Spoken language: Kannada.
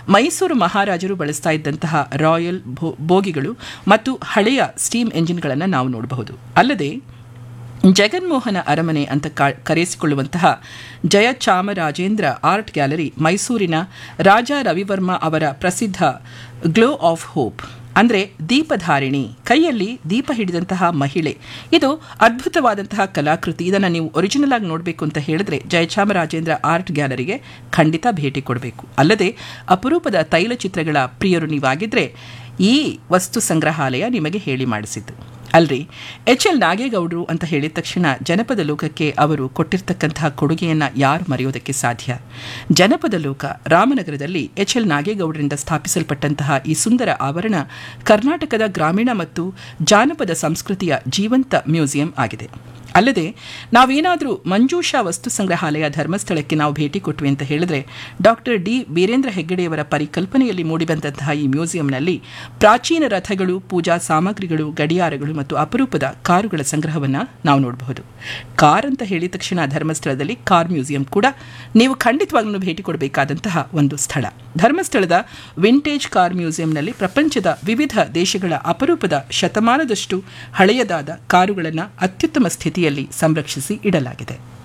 ಮೈಸೂರು ಮಹಾರಾಜರು ಬಳಸ್ತಾ ಇದ್ದಂತಹ ರಾಯಲ್ ಭೋ- ಬೋಗಿಗಳು ಮತ್ತು ಹಳೆಯ ಸ್ಟೀಮ್ ಎಂಜಿನ್ಗಳನ್ನು ನಾವು ನೋಡಬಹುದು ಅಲ್ಲದೆ ಜಗನ್ಮೋಹನ ಅರಮನೆ ಅಂತ ಕಾ- ಕರೆಸಿಕೊಳ್ಳುವಂತಹ ಜಯಚಾಮರಾಜೇಂದ್ರ ಆರ್ಟ್ ಗ್ಯಾಲರಿ ಮೈಸೂರಿನ ರಾಜಾ ರವಿವರ್ಮ ಅವರ ಪ್ರಸಿದ್ಧ ಗ್ಲೋ ಆಫ್ ಹೋಪ್ ಅಂದರೆ ದೀಪಧಾರಿಣಿ ಕೈಯಲ್ಲಿ ದೀಪ ಹಿಡಿದಂತಹ ಮಹಿಳೆ ಇದು ಅದ್ಭುತವಾದಂತಹ ಕಲಾಕೃತಿ ಇದನ್ನು ನೀವು ಒರಿಜಿನಲ್ ಆಗಿ ನೋಡಬೇಕು ಅಂತ ಹೇಳಿದ್ರೆ ಜಯಚಾಮರಾಜೇಂದ್ರ ಆರ್ಟ್ ಗ್ಯಾಲರಿಗೆ ಖಂಡಿತ ಭೇಟಿ ಕೊಡಬೇಕು ಅಲ್ಲದೆ ಅಪರೂಪದ ತೈಲಚಿತ್ರಗಳ ಪ್ರಿಯರು ನೀವಾಗಿದ್ರೆ ಈ ವಸ್ತು ಸಂಗ್ರಹಾಲಯ ನಿಮಗೆ ಹೇಳಿ ಮಾಡಿಸಿದ್ದು ಅಲ್ರಿ ಎಚ್ ಎಲ್ ನಾಗೇಗೌಡರು ಅಂತ ಹೇಳಿದ ತಕ್ಷಣ ಜನಪದ ಲೋಕಕ್ಕೆ ಅವರು ಕೊಟ್ಟಿರ್ತಕ್ಕಂತಹ ಕೊಡುಗೆಯನ್ನು ಯಾರು ಮರೆಯೋದಕ್ಕೆ ಸಾಧ್ಯ ಜನಪದ ಲೋಕ ರಾಮನಗರದಲ್ಲಿ ಎಚ್ ಎಲ್ ನಾಗೇಗೌಡರಿಂದ ಸ್ಥಾಪಿಸಲ್ಪಟ್ಟಂತಹ ಈ ಸುಂದರ ಆವರಣ ಕರ್ನಾಟಕದ ಗ್ರಾಮೀಣ ಮತ್ತು ಜಾನಪದ ಸಂಸ್ಕೃತಿಯ ಜೀವಂತ ಮ್ಯೂಸಿಯಂ ಆಗಿದೆ ಅಲ್ಲದೆ ನಾವೇನಾದರೂ ಮಂಜೂಷಾ ವಸ್ತು ಸಂಗ್ರಹಾಲಯ ಧರ್ಮಸ್ಥಳಕ್ಕೆ ನಾವು ಭೇಟಿ ಕೊಟ್ವಿ ಅಂತ ಹೇಳಿದ್ರೆ ಡಾಕ್ಟರ್ ಡಿ ವೀರೇಂದ್ರ ಹೆಗ್ಗಡೆಯವರ ಪರಿಕಲ್ಪನೆಯಲ್ಲಿ ಮೂಡಿಬಂದಂತಹ ಈ ಮ್ಯೂಸಿಯಂನಲ್ಲಿ ಪ್ರಾಚೀನ ರಥಗಳು ಪೂಜಾ ಸಾಮಗ್ರಿಗಳು ಗಡಿಯಾರಗಳು ಮತ್ತು ಅಪರೂಪದ ಕಾರುಗಳ ಸಂಗ್ರಹವನ್ನು ನಾವು ನೋಡಬಹುದು ಕಾರ್ ಅಂತ ಹೇಳಿದ ತಕ್ಷಣ ಧರ್ಮಸ್ಥಳದಲ್ಲಿ ಕಾರ್ ಮ್ಯೂಸಿಯಂ ಕೂಡ ನೀವು ಖಂಡಿತವಾಗ್ಲೂ ಭೇಟಿ ಕೊಡಬೇಕಾದಂತಹ ಒಂದು ಸ್ಥಳ ಧರ್ಮಸ್ಥಳದ ವಿಂಟೇಜ್ ಕಾರ್ ಮ್ಯೂಸಿಯಂನಲ್ಲಿ ಪ್ರಪಂಚದ ವಿವಿಧ ದೇಶಗಳ ಅಪರೂಪದ ಶತಮಾನದಷ್ಟು ಹಳೆಯದಾದ ಕಾರುಗಳನ್ನು ಅತ್ಯುತ್ತಮ ಸ್ಥಿತಿಯಲ್ಲಿ ಸಂರಕ್ಷಿಸಿ ಇಡಲಾಗಿದೆ